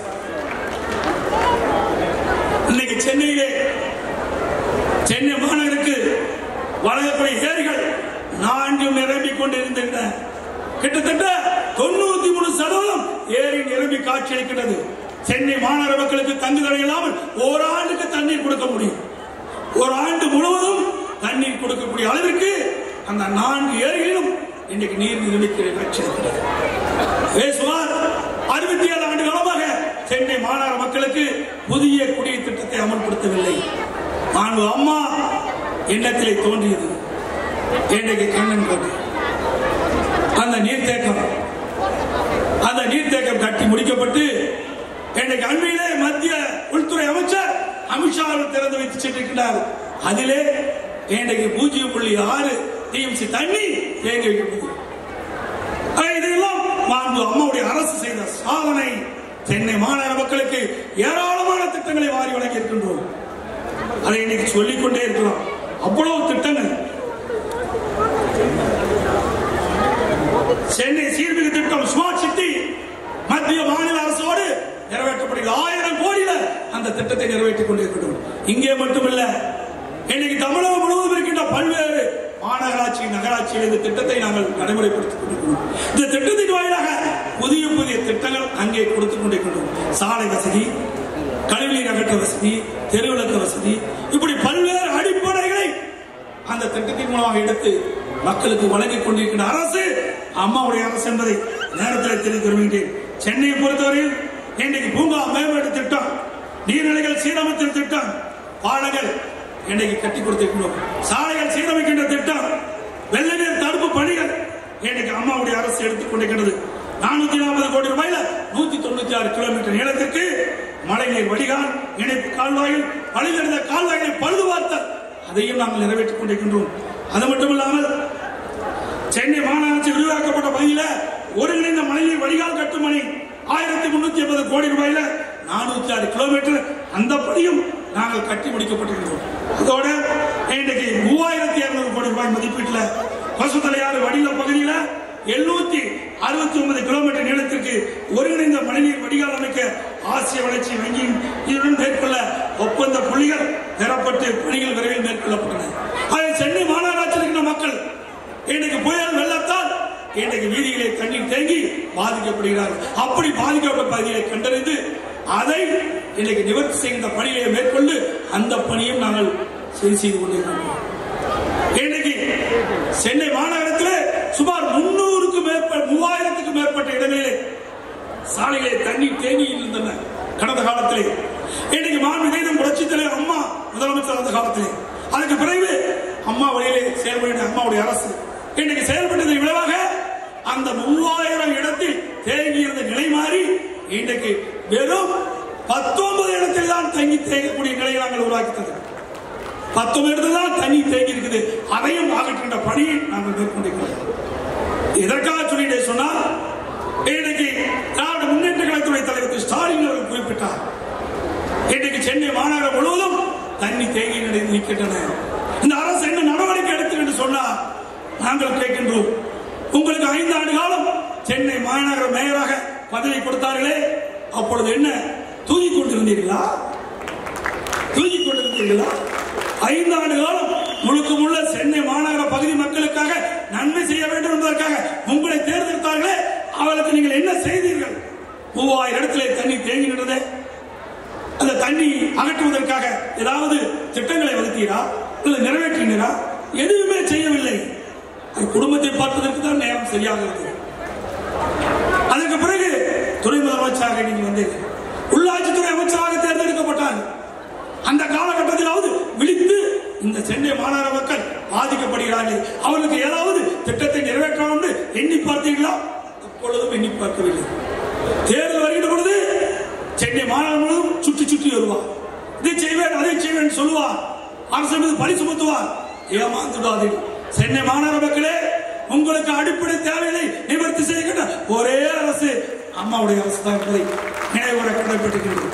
இன்னைக்கு சென்னையிலே சென்னை மாநகருக்கு வழங்கக்கூடிய ஏரிகள் நான்கும் நிரம்பிக் கொண்டிருக்கின்றன கிட்டத்தட்ட தொண்ணூத்தி மூணு சதவீதம் ஏரி நிரம்பி காட்சியளிக்கிறது சென்னை மாநகர மக்களுக்கு தங்குதடை இல்லாமல் ஓராண்டுக்கு தண்ணீர் கொடுக்க முடியும் ஒரு ஆண்டு முழுவதும் தண்ணீர் கொடுக்கக்கூடிய அளவிற்கு அந்த நான்கு ஏரிகளிலும் இன்னைக்கு நீர் நிரம்பிக்கிற காட்சி இருக்கிறது சுமார் அறுபத்தி ஏழு ஆண்டு காலமாக சென்னை மாநகர மக்களுக்கு புதிய குடிநீர் திட்டத்தை அமல்படுத்தவில்லை மாண்பு அம்மா எண்ணத்திலே தோன்றியது இன்றைக்கு கண்ணன் கோட்டை அந்த நீர்த்தேக்கம் அந்த நீர்த்தேக்கம் கட்டி முடிக்கப்பட்டு இன்றைக்கு அண்மையிலே மத்திய உள்துறை அமைச்சர் அமித்ஷா அவர்கள் திறந்து வைத்து சென்றிருக்கிறார் அதிலே இன்றைக்கு பூஜ்ஜியம் புள்ளி ஆறு டிஎம்சி தண்ணி தேங்கி வைக்கப்பட்டது ஆக இதெல்லாம் மாண்பு அம்மாவுடைய அரசு செய்த சாதனை சென்னை மாநகர மக்களுக்கு ஏராளமான திட்டங்களை வாரி வழங்கி இருக்கின்றோம் அதை இன்னைக்கு சொல்லிக் கொண்டே இருக்கலாம் அவ்வளவு திட்டங்கள் சென்னை சீர்மிகு திட்டம் ஸ்மார்ட் சிட்டி மத்திய மாநில அரசோடு நிறைவேற்றப்படுகிறது ஆயிரம் கோடியில அந்த திட்டத்தை நிறைவேற்றிக் கொண்டிருக்கிறோம் இங்கே மட்டுமல்ல இன்னைக்கு தமிழகம் முழுவதும் இருக்கின்ற பல்வேறு மாநகராட்சி நகராட்சியில் இந்த திட்டத்தை நாங்கள் நடைமுறைப்படுத்திக் கொண்டிருக்கிறோம் இந்த திட்டத்தின் வாயிலாக புதிய புதிய திட்டங்கள் அங்கே கொடுத்துக் கொண்டிருக்கின்றோம் சாலை வசதி கழிவுநீர் அகற்ற வசதி தெருவிளக்க வசதி இப்படி பல்வேறு அடிப்படைகளை அந்த திட்டத்தின் மூலமாக எடுத்து மக்களுக்கு வழங்கிக் கொண்டிருக்கின்ற அரசு அம்மாவுடைய அரசு என்பதை நேரத்தில் தெரிவித்து வருகின்றேன் சென்னையை பொறுத்தவரையில் இன்றைக்கு பூங்கா மேம்பாட்டு திட்டம் நீர்நிலைகள் சீரமைத்தல் திட்டம் பாலங்கள் இன்றைக்கு கட்டி கொடுத்திருக்கிறோம் சாலைகள் சீரமைக்கின்ற திட்டம் வெள்ள நீர் தடுப்பு பணிகள் இன்றைக்கு அம்மாவுடைய அரசு எடுத்துக் கொண்டிருக்கிறது நானூத்தி நாற்பது கோடி ரூபாயில நூத்தி தொண்ணூத்தி ஆறு கிலோமீட்டர் நீளத்திற்கு மழைநீர் வடிகால் இணைப்பு கால்வாயில் வழிநடந்த கால்வாய்களை பழுதுபார்த்தல் அதையும் நாங்கள் நிறைவேற்றிக் கொண்டிருக்கின்றோம் அது மட்டுமில்லாமல் சென்னை மாநகராட்சி விரிவாக்கப்பட்ட பகுதியில் ஒருங்கிணைந்த மழைநீர் வடிகால் கட்டும் பணி ஆயிரத்தி முன்னூத்தி ஐம்பது கோடி ரூபாயில நானூத்தி ஆறு கிலோமீட்டர் அந்த பணியும் நாங்கள் கட்டி முடிக்கப்பட்டிருக்கிறோம் அதோட இன்றைக்கு மூவாயிரத்தி இருநூறு கோடி ரூபாய் மதிப்பீட்டில் பசுத்தலையாறு வடில பகுதியில் எழுநூத்தி அறுபத்தி ஒன்பது கிலோமீட்டர் நீளத்திற்கு ஒருங்கிணைந்த மழைநீர் வடிகால் அமைக்க ஆசிய வளர்ச்சி வங்கியின் இதுடன் மேற்கொள்ள ஒப்பந்த புள்ளிகள் பெறப்பட்டு பணிகள் விரைவில் மேற்கொள்ளப்பட்டன அதை சென்னை மாநகராட்சியில் இருக்கின்ற மக்கள் இன்றைக்கு புயல் வெள்ளத்தால் இன்றைக்கு வீதிகளை தண்ணீர் தேங்கி பாதிக்கப்படுகிறார்கள் அப்படி பாதிக்கப்பட்ட பகுதிகளை கண்டறிந்து அதை இன்றைக்கு நிவர்த்தி செய்கின்ற பணியை மேற்கொண்டு அந்த பணியும் நாங்கள் சரி செய்து கொண்டிருக்கிறோம் இன்னைக்கு சென்னை மாநகரத்தில் சுமார் முன்னூறுக்கு மேற்பட்ட மூவாயிரத்துக்கு மேற்பட்ட இடங்களிலே சாலைகளை தண்ணீர் தேங்கி இருந்தன கடந்த காலத்திலே இன்னைக்கு மாண்புமிகு புரட்சி தலைவர் அம்மா முதலமைச்சர் அந்த காலத்திலே அதுக்கு பிறகு அம்மா வழியிலே செயல்படுகிற அம்மாவுடைய அரசு இன்னைக்கு செயல்பட்டதன் விளைவாக அந்த மூவாயிரம் இடத்தில் தேங்கி இருந்த நிலை மாறி இன்றைக்கு வெறும் பத்தொன்பது இடத்தில் தான் தங்கி தேங்கக்கூடிய நிலையை நாங்கள் உருவாக்கி தந்தோம் பத்தொன்பது இடத்துல தான் தண்ணி தேங்கி இருக்குது அதையும் அகற்றுகின்ற பணியை நாங்கள் மேற்கொண்டிருக்கிறோம் எதற்காக சொல்லிட்டே சொன்னால் இன்னைக்கு திராவிட முன்னேற்ற கழகத்துடைய தலைவர் திரு ஸ்டாலின் அவர்கள் குறிப்பிட்டார் இன்றைக்கு சென்னை மாநகரம் முழுவதும் தண்ணி தேங்கி நிலையில் நிற்கின்றன இந்த அரசு என்ன நடவடிக்கை எடுத்து என்று சொன்னார் நாங்கள் கேட்கின்றோம் உங்களுக்கு ஐந்து ஆண்டு காலம் சென்னை மாநகர மேயராக பதவி கொடுத்தார்களே அப்பொழுது என்ன தூங்கிக் கொண்டிருந்தீர்களா தூங்கிக் கொண்டிருந்தீர்களா ஐந்து ஆண்டு காலம் முழுக்க முள்ள சென்னை மாநகர பகுதி மக்களுக்காக நன்மை செய்ய வேண்டும் என்பதற்காக உங்களை தேர்ந்தெடுத்தார்களே அவர்களுக்கு நீங்கள் என்ன செய்தீர்கள் மூவாயிரம் இடத்திலே தண்ணி தேங்கி நின்றதே அந்த தண்ணி அகற்றுவதற்காக ஏதாவது திட்டங்களை வகுத்தீரா இல்லை நிறைவேற்றினீரா எதுவுமே செய்யவில்லை அது குடும்பத்தை பார்ப்பதற்கு தான் நேரம் சரியாக இருக்கு அதற்கு பிறகு துணை முதலமைச்சராக நீங்க வந்தீர்கள் உள்ளாட்சித்துறை அமைச்சராக தேர்ந்தெடுக்கப்பட்டார் அந்த காலகட்டத்திலாவது விழித்து இந்த சென்னை மாநகர மக்கள் பாதிக்கப்படுகிறார்கள் அவர்களுக்கு ஏதாவது திட்டத்தை நிறைவேற்றலாம் என்று எண்ணி பார்த்தீர்களா அப்பொழுதும் எண்ணி பார்க்கவில்லை தேர்தல் வருகின்ற பொழுது சென்னை மாநகரம் முழுவதும் சுற்றி சுற்றி வருவார் இதை செய்வேன் அதை செய்வேன் சொல்லுவார் அரசு மீது பழி சுமத்துவார் ஏமாந்துடாதீர்கள் சென்னை மாநகர மக்களே உங்களுக்கு அடிப்படை தேவைகளை நிவர்த்தி செய்கின்ற ஒரே அரசு அம்மாவுடைய அரசு தான் என்பதை நினைவுற கடமைப்பட்டிருக்கிறது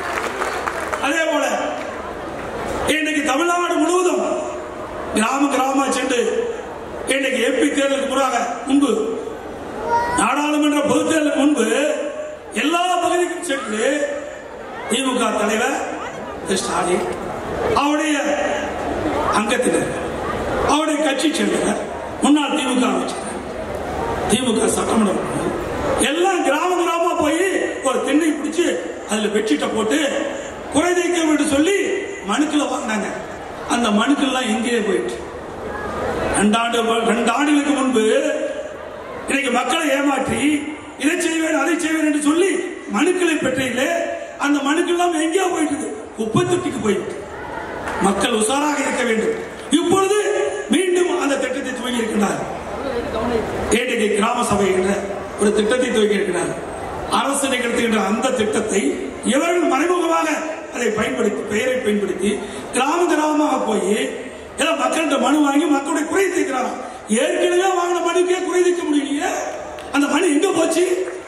அதே போல இன்னைக்கு தமிழ்நாடு முழுவதும் கிராம கிராம சென்று இன்னைக்கு எம்பி தேர்தலுக்கு முன்பாக முன்பு நாடாளுமன்ற பொதுத் தேர்தலுக்கு முன்பு எல்லா பகுதிக்கும் சென்று திமுக தலைவர் திரு ஸ்டாலின் அவருடைய அங்கத்தினர் அவருடைய கட்சி சேர்ந்தவர் முன்னாள் திமுக அமைச்சர் திமுக சட்டமன்ற உறுப்பினர் எல்லாம் கிராம கிராமமா போய் ஒரு தென்னை பிடிச்சு அதுல பெட்ஷீட்டை போட்டு குறை தீர்க்கம் என்று சொல்லி மனுக்களை வாங்கினாங்க அந்த மனுக்கள்லாம் எங்கேயே போயிட்டு ரெண்டாண்டு ரெண்டு ஆண்டுகளுக்கு முன்பு இன்னைக்கு மக்களை ஏமாற்றி இதை செய்வேன் அதை செய்வேன் என்று சொல்லி மனுக்களை பெற்றீங்களே அந்த மனுக்கள் எல்லாம் எங்கேயோ போயிட்டு குப்பை தொட்டிக்கு போயிட்டு மக்கள் உஷாராக இருக்க வேண்டும் இப்பொழுது மீண்டும் அந்த திட்டத்தை துவங்கி இருக்கிறார் ஏழைக்கு கிராம சபை என்ற ஒரு திட்டத்தை துவங்கி இருக்கிறார் அரசு நிகழ்த்துகின்ற அந்த திட்டத்தை இவர்கள் மறைமுகமாக அதை பயன்படுத்தி பெயரை பயன்படுத்தி கிராம கிராமமாக போய் எல்லாம் மக்கள்கிட்ட மனு வாங்கி மக்களுடைய குறை தீர்க்கிறாராம் ஏற்கனவே வாங்கின மனுக்கே குறை தீர்க்க முடியலையே அந்த மனு எங்க போச்சு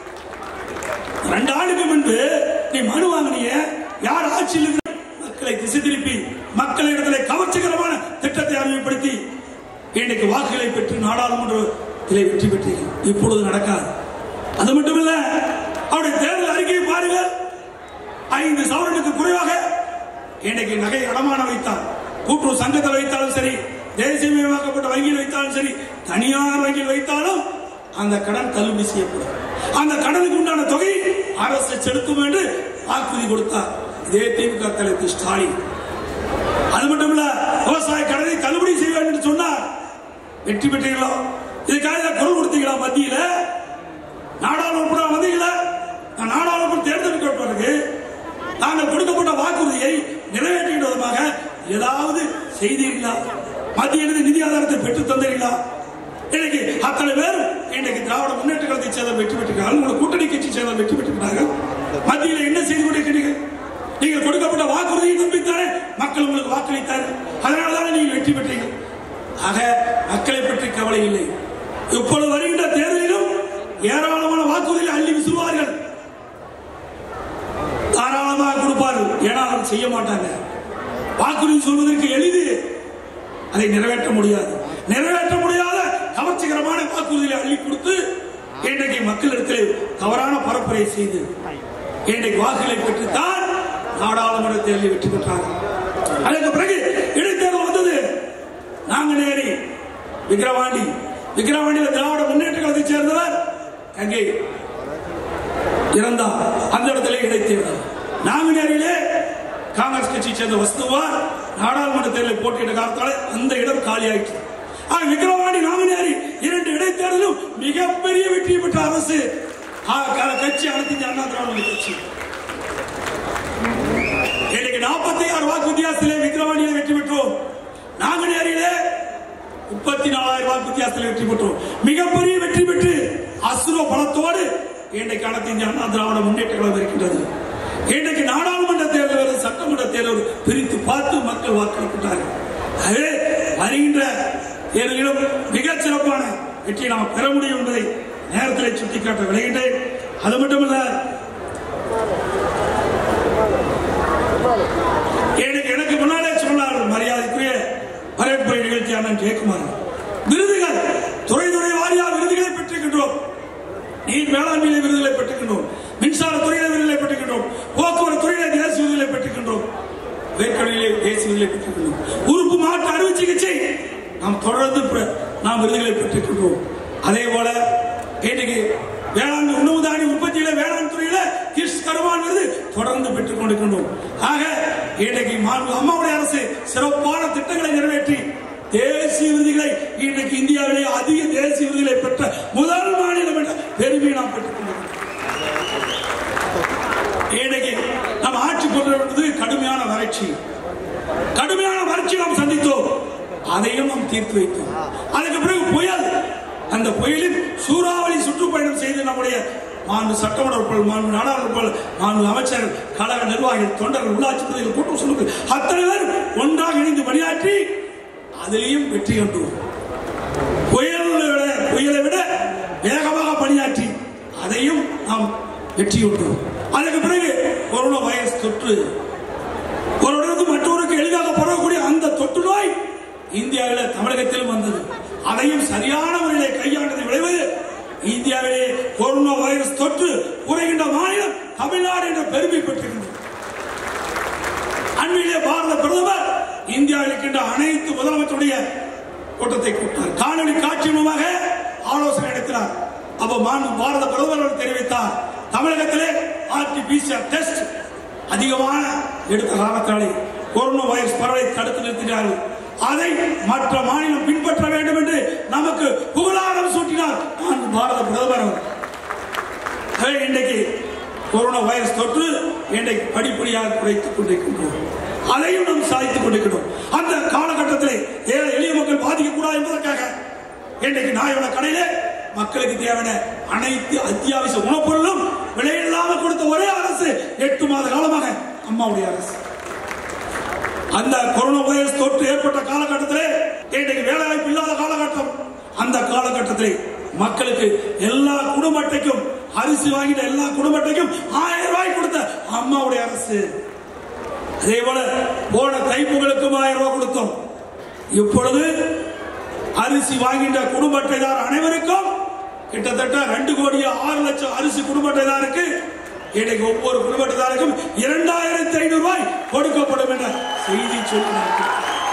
ரெண்டு ஆண்டுக்கு முன்பு நீ மனு வாங்கினிய யார் ஆட்சியில் இருக்கிற மக்களை திசை திருப்பி மக்களிடத்திலே கவர்ச்சிகரமான திட்டத்தை அறிமுகப்படுத்தி இன்றைக்கு வாக்குகளை பெற்று நாடாளுமன்றத்திலே வெற்றி பெற்றீர்கள் இப்பொழுது நடக்காது அது மட்டுமல்ல அவருடைய தேர்தல் அறிக்கையை பாருங்கள் ஐந்து சவரனுக்கு குறைவாக இன்றைக்கு நகை அடமான வைத்தார் கூட்டுறவு சங்கத்தில் வைத்தாலும் சரி தேசியமயமாக்கப்பட்ட வங்கியில் வைத்தாலும் சரி தனியார் வங்கியில் வைத்தாலும் அந்த கடன் தள்ளுபடி செய்யப்படும் அந்த கடனுக்கு உண்டான தொகை அரசு செலுத்தும் என்று வாக்குறுதி கொடுத்தார் இதே திமுக தலைவர் ஸ்டாலின் அது மட்டுமல்ல விவசாய கடனை தள்ளுபடி செய்வேன் என்று சொன்னார் வெற்றி பெற்றீங்களோ இதுக்காக குரல் கொடுத்தீங்களா மத்தியில நாடாளுமன்ற வந்தீங்களா நான் நாடாளுமன்ற தேர்ந்தெடுக்கப்பட்டிருக்கு நாங்கள் கொடுக்கப்பட்ட வாக்குறுதியை நிறைவேற்றுகின்ற விதமாக ஏதாவது செய்தீர்களா மத்திய நிதி ஆதாரத்தை பெற்று தந்தீர்களா இன்னைக்கு அத்தனை பேர் இன்னைக்கு திராவிட முன்னேற்ற கழகத்தை சேர்ந்த வெற்றி பெற்றிருக்கிறார்கள் உங்களை கூட்டணி கட்சி சேர்ந்த வெற்றி பெற்றிருக்கிறார்கள் மத்தியில் என்ன செய்து கொண்டிருக்கிறீர்கள் நீங்கள் கொடுக்கப்பட்ட வாக்குறுதியை நம்பித்தானே மக்கள் உங்களுக்கு வாக்களித்தார்கள் அதனால்தானே நீங்கள் வெற்றி பெற்றீர்கள் ஆக மக்களை பற்றி கவலை இல்லை இப்பொழுது வருகின்ற தேர்தலிலும் ஏராளமான வாக்குறுதிகளை அள்ளி விசுவார்கள் தாராளமாக கொடுப்பார்கள் ஏன்னா அவர் செய்ய மாட்டாங்க வாக்குறுதி சொல்வதற்கு எளிது அதை நிறைவேற்ற முடியாது நிறைவேற்ற முடியாத கவர்ச்சிகரமான வாக்குறுதிகளை அள்ளி கொடுத்து இன்றைக்கு மக்களிடத்தில் தவறான பரப்புரை செய்து இன்றைக்கு வாக்குகளை பெற்றுத்தான் நாடாளுமன்ற தேர்தலில் வெற்றி பெற்றார்கள் அதற்கு பிறகு இடைத்தேர்தல் வந்தது நாங்குநேரி விக்கிரவாண்டி விக்கிரவாண்டியில் திராவிட முன்னேற்ற கழகத்தை சேர்ந்தவர் அங்கே இறந்தார் அந்த இடத்துல இடைத்தேர்தல் நாங்குநேரியிலே காங்கிரஸ் கட்சியை சேர்ந்த வஸ்துவார் நாடாளுமன்ற தேர்தலில் போட்டியிட்ட காலத்தால் அந்த இடம் காலியாயிற்று ஆக விக்கிரவாண்டி நாங்குநேரி இரண்டு இடைத்தேர்தலும் மிகப்பெரிய வெற்றி பெற்ற அரசு ஆ, க- கட்சி அனைத்து இந்திய அண்ணா திராவிட முன்னேற்ற கட்சி இன்னைக்கு நாற்பத்தி ஆறு வாக்கு வித்தியாசத்திலே விக்கிரவாண்டியில வெற்றி பெற்றோம் நாங்குநேரியிலே முப்பத்தி நாலாயிரம் வாக்கு வித்தியாசத்தில் வெற்றி பெற்றோம் மிகப்பெரிய வெற்றி பெற்று அசுர பலத்தோடு இன்றைக்கு அனைத்து இந்திய அண்ணா திராவிட முன்னேற்ற கழகம் இருக்கின்றது இன்றைக்கு நாடாளுமன்ற தேர்தல் வருது, சட்டமன்ற தேர்தல் வருது. பிரித்து பார்த்து மக்கள் வாக்களிக்கின்றார்கள் ஆகவே வருகின்ற தேர்தலிலும் மிகச் சிறப்பான வெற்றியை நாம் பெற முடியும் என்பதை நேரத்தில் சுட்டிக்காட்ட விளைகின்றேன் அது மட்டுமல்ல எனக்கு எனக்கு முன்னாலே சொன்னார் மரியாதைக்குரிய வரவேற்புரை நிகழ்ச்சி அண்ணன் ஜெயக்குமார் விருதுகள் துறை துறை வாரியா விருதுகளை பெற்றிருக்கின்றோம் நீர் மேலாண்மையிலே விருதுகளை பெற்றுக்கின்றோம் மின்சார துறையில விருதுகளை பெற்றுக்கின்றோம் போக்குவரத்து துறையில தேசிய விருதுகளை பெற்றுக்கின்றோம் வேர்க்கடலிலே தேசிய விருதுகளை பெற்றுக்கின்றோம் உறுப்பு மாற்று அறுவை சிகிச்சை நாம் தொடர்ந்து பெ- நாம் விருதுகளை பெற்றுக்கின்றோம் அதே போல இன்னைக்கு வேளாண் உணவு தானிய உற்பத்தியில வேளாண் துறையில கிஷ் கருவான் விருது தொடர்ந்து பெற்றுக் கொண்டிருக்கின்றோம் ஆக இன்னைக்கு மாண்பு அம்மாவுடைய அரசு சிறப்பான திட்டங்களை நிறைவேற்றி தேசிய விருதுகளை இன்றைக்கு இந்தியாவிலே அதிக தேசிய விருதுகளை பெற்ற முதல் மாநிலம் என்ற பெருமையை நாம் பெற்றுக் கொண்டிருக்கிறோம் இன்னைக்கு நாம் ஆட்சி கொண்டிருப்பது கடுமையான வறட்சி கடுமையான வறட்சி நாம் சந்தித்தோம் அதையும் நாம் தீர்த்து வைத்தோம் அதுக்கு பிறகு புயல் அந்த புயலில் சூறாவளி சுற்றுப்பயணம் செய்து நம்முடைய மாண்பு சட்டமன்ற உறுப்பினர், மாண்பு நாடாளுமன்ற மாண்பு அமைச்சர் கழக நிர்வாகிகள் தொண்டர்கள் உள்ளாட்சி பிரதிகள் கூட்டம் சொல்லுங்கள் அத்தனை பேர் ஒன்றாக இணைந்து பணியாற்றி அதிலேயும் வெற்றி கண்டோம் புயலை விட புயலை விட வேகமாக பணியாற்றி அதையும் நாம் வெற்றி கொண்டோம் அதுக்கு பிறகு கொரோனா வைரஸ் தொற்று ஒரு இடத்து மற்றவருக்கு எளிதாக பரவக்கூடிய அந்த தொற்று நோய் இந்தியாவில் தமிழகத்திலும் வந்தது அதையும் சரியான முறையிலே கையாண்டதை விளைவது இந்தியாவிலே கொரோனா வைரஸ் தொற்று குறைகின்ற மாநிலம் தமிழ்நாடு தமிழ்நாடு என்ற பெருமை பெற்றிருந்தது அண்மையிலே பாரத பிரதமர் இந்தியாவில் இருக்கின்ற அனைத்து முதலமைச்சருடைய கூட்டத்தை கூட்டினார் காணொலி காட்சி மூலமாக ஆலோசனை நடத்தினார் அப்ப மாண்பு பாரத பிரதமர் அவர்கள் தெரிவித்தார் தமிழகத்திலே ஆர்டிபிசிஆர் டெஸ்ட் அதிகமான எடுத்த காரணத்தாலே கொரோனா வைரஸ் பரவலை தடுத்து நிறுத்தினார்கள் அதை மற்ற மாநிலம் பின்பற்ற வேண்டும் என்று நமக்கு புகழாரம் சூட்டினார் மாண்பு பாரத பிரதமர் அவர் ஆகவே இன்றைக்கு கொரோனா வைரஸ் தொற்று இன்றைக்கு படிப்படியாக குறைத்துக் கொண்டிருக்கின்றோம் அதையும் நாம் சாதித்துக் கொண்டிருக்கிறோம் அந்த காலகட்டத்திலே ஏழை எளிய மக்கள் பாதிக்கக்கூடாது என்பதற்காக இன்றைக்கு நாயோட கடையிலே மக்களுக்கு தேவையான அனைத்து அத்தியாவசிய உணவுப்பொருளும் விலையில்லாமல் கொடுத்த ஒரே அரசு எட்டு மாத காலமாக அம்மாவுடைய அரசு அந்த கொரோனா வைரஸ் தொற்று ஏற்பட்ட காலகட்டத்திலே இன்றைக்கு வேலை வாய்ப்பு இல்லாத காலகட்டம் அந்த காலகட்டத்திலே மக்களுக்கு எல்லா குடும்ப அட்டைக்கும் அரிசி வாங்கிட்ட எல்லா குடும்ப அட்டைக்கும் ஆயிரம் ரூபாய் கொடுத்த அம்மாவுடைய அரசு அதே போல போன தைப்பொங்கலுக்கும் ஆயிரம் ரூபாய் கொடுத்தோம் இப்பொழுது அரிசி வாங்கின்ற குடும்ப அட்டைதார் அனைவருக்கும் கிட்டத்தட்ட ரெண்டு கோடி ஆறு லட்சம் அரிசி குடும்ப அட்டைதாருக்கு இன்னைக்கு ஒவ்வொரு குடும்ப அட்டைதாருக்கும் இரண்டாயிரத்தி ஐநூறு ரூபாய் கொடுக்கப்படும் என்ற செய்தி சொல்கிறார்கள்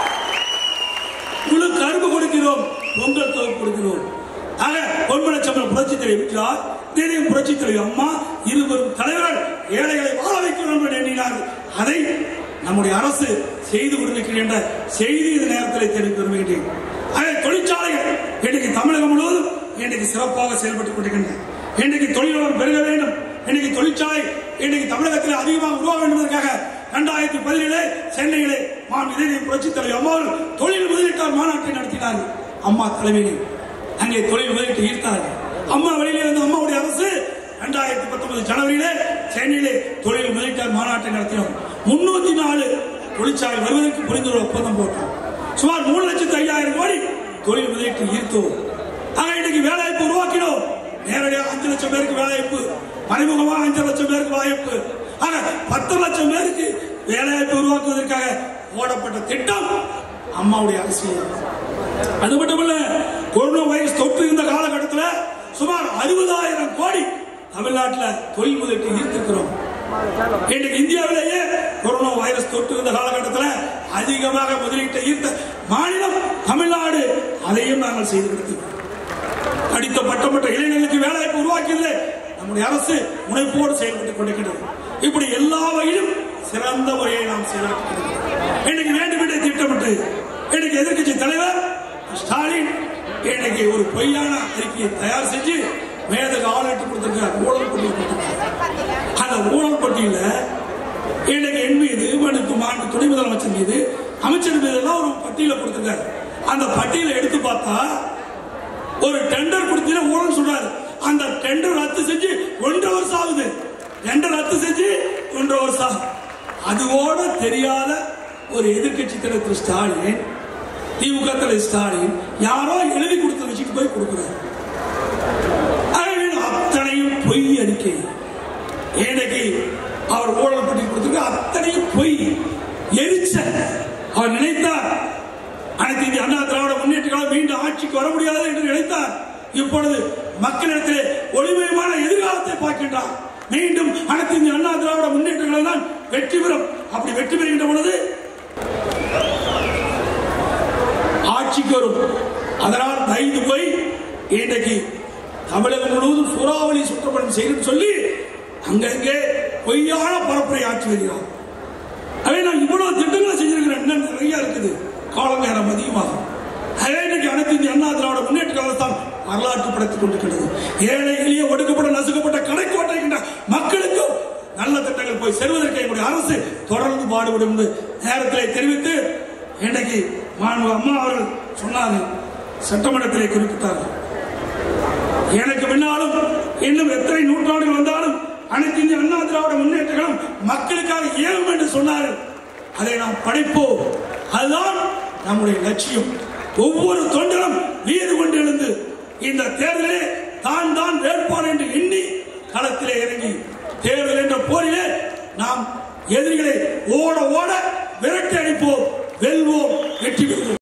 முழு கரும்பு கொடுக்கிறோம் பொங்கல் தொகுப்பு கொடுக்கிறோம் ஆக பொன்மனச்சம்பளம் புரட்சி தலைவர் விட்டார் திடீர் புரட்சி தலைவர் அம்மா இருவரும் தலைவர்கள் ஏழைகளை வாழ வைக்கிறோம் என்று எண்ணினார்கள் அதை நம்முடைய அரசு செய்து கொண்டிருக்கிறேன் என்ற செய்தி இந்த நேரத்தில் தெரிவித்து வருகின்றேன் ஆக தொழிற்சாலைகள் இன்றைக்கு தமிழகம் முழுவதும் இன்றைக்கு சிறப்பாக செயல்பட்டுக் கொண்டிருக்கின்றன இன்றைக்கு தொழிலாளர் பெருக வேண்டும் இன்றைக்கு தொழிற்சாலை இன்றைக்கு தமிழகத்தில் அதிகமாக உருவாக வேண்டும் என்பதற்காக இரண்டாயிரத்தி பதினேழு சென்னையிலே மான் இதய புரட்சி தலைவர் அம்மா அவர்கள் தொழில் முதலீட்டார் மாநாட்டை நடத்தினார்கள் அம்மா தலைமையில் அங்கே தொழில் முதலீட்டு ஈர்த்தார்கள் அம்மா வெளியிலே இருந்த அம்மாவுடைய அரசு இரண்டாயிரத்தி பத்தொன்பது ஜனவரியிலே சென்னையிலே தொழில் முதலீட்டார் மாநாட்டை நடத்தினோம் முன்னூத்தி நாலு தொழிற்சாலை வருவதற்கு புரிந்துள்ள ஒப்பந்தம் போட்டோம் சுமார் மூணு லட்சத்து ஐயாயிரம் கோடி தொழில் முதலீட்டு ஈர்த்தோம் ஆக இன்னைக்கு வேலைவாய்ப்பு உருவாக்கினோம் நேரடியாக அஞ்சு லட்சம் பேருக்கு வேலைவாய்ப்பு மறைமுகமாக அஞ்சு லட்சம் பேருக்கு வாய்ப்பு ஆக பத்து லட்சம் பேருக்கு வேலைவாய்ப்பு உருவாக்குவதற்காக ஓடப்பட்ட திட்டம் அம்மாவுடைய அரசியல் அது மட்டுமல்ல கொரோனா வைரஸ் தொற்று இருந்த காலகட்டத்தில் சுமார் அறுபதாயிரம் கோடி தமிழ்நாட்டில் தொழில் முதலீட்டு ஈர்த்திருக்கிறோம் இன்றைக்கு இந்தியாவிலேயே கொரோனா வைரஸ் தொற்று இருந்த காலகட்டத்தில் அதிகமாக முதலீட்டை ஈர்த்த மாநிலம் தமிழ்நாடு அதையும் நாங்கள் செய்து கொடுத்தோம் படித்த பட்டப்பட்ட இளைஞர்களுக்கு வேலைவாய்ப்பு உருவாக்கியதில்லை நம்முடைய அரசு முனைப்போடு செயல்பட்டுக் கொண்டிருக்கிறது இப்படி எல்லா வகையிலும் சிறந்த முறையை நாம் செயலாற்றுகிறோம் இன்னைக்கு வேண்டும் என்று திட்டமிட்டு இன்னைக்கு எதிர்க்கட்சி தலைவர் ஸ்டாலின் இன்னைக்கு ஒரு பொய்யான அறிக்கையை தயார் செஞ்சு மேதக ஆளுநர் கொடுத்திருக்கார் ஊழல் பட்டியல் கொடுத்திருக்கார் அந்த ஊழல் பட்டியல இன்னைக்கு என் மீது மனுக்கு மாண்பு துணை முதலமைச்சர் மீது அமைச்சர் மீது எல்லாம் ஒரு பட்டியலை கொடுத்திருக்காரு அந்த பட்டியலை எடுத்து பார்த்தா ஒரு டெண்டர் கொடுத்தீங்க ஊழல் சொல்றாரு அந்த டெண்டர் ரத்து செஞ்சு ஒன்றரை வருஷம் ஆகுது டெண்டர் ரத்து செஞ்சு ஒன்றரை வருஷம் ஆகுது. அதுவோட தெரியாத ஒரு எதிர்க்கட்சி தலைவர் திரு ஸ்டாலின் திமுக தலைவர் ஸ்டாலின் யாரோ எழுதி கொடுத்த வச்சுட்டு போய் கொடுக்குறாரு ஆகவே அத்தனையும் பொய் அறிக்கை இன்னைக்கு அவர் ஊழல் பட்டி கொடுத்திருக்க அத்தனையும் பொய் எரிச்ச அவர் நினைத்தார் அனைத்து இந்திய அண்ணா திராவிட முன்னேற்ற கழகம் மீண்டும் ஆட்சிக்கு வர முடியாது என்று நினைத்தார் இப்பொழுது மக்களிடத்திலே ஒளிமயமான எதிர்காலத்தை பார்க்கின்றார் மீண்டும் அனைத்து இந்திய அண்ணா திராவிட முன்னேற்ற கழகம் தான் வெற்றி பெறும் அப்படி வெற்றி பெறுகின்ற பொழுது ஆட்சிக்கு வரும் அதனால் தயவு போய் இன்றைக்கு தமிழகம் முழுவதும் சூறாவளி சுற்றப்படும் செய்யும் சொல்லி அங்கங்கே பொய்யான பரப்புரை ஆட்சி வருகிறார் அதே நான் இவ்வளவு திட்டங்களை செஞ்சிருக்கிறேன் இன்னும் நிறைய இருக்குது காலம் நேரம் அதிகமாகும் அதே இன்னைக்கு அனைத்து இந்திய அண்ணா திராவிட முன்னேற்ற காலத்தான் வரலாற்று படைத்துக் கொண்டிருக்கிறது ஏழை எளிய ஒடுக்கப்பட்ட நசுக்கப்பட்ட கடைக்கோட்டைகின்ற மக்களுக்கும் நல்ல திட்டங்கள் போய் செல்வதற்கு எங்களுடைய அரசு தொடர்ந்து பாடுபடும் என்று நேரத்திலே தெரிவித்து இன்னைக்கு மாண்பு அம்மா அவர்கள் சொன்னார்கள் சட்டமன்றத்திலே குறிப்பிட்டார்கள் எனக்கு பின்னாலும் இன்னும் எத்தனை நூற்றாண்டுகள் வந்தாலும் அனைத்து இந்திய அண்ணா திராவிட முன்னேற்றங்களும் மக்களுக்காக இயலும் என்று சொன்னார்கள் அதை நாம் படிப்போம் அதுதான் நம்முடைய லட்சியம் ஒவ்வொரு தொண்டரும் வீறு கொண்டு எழுந்து இந்த தேர்தலிலே தான் தான் வேட்பாளர் என்று எண்ணி களத்திலே இறங்கி தேர்தல் என்ற போரிலே நாம் எதிரிகளை ஓட ஓட விரட்டி அடிப்போம் வெல்வோம் வெற்றி பெறுவோம்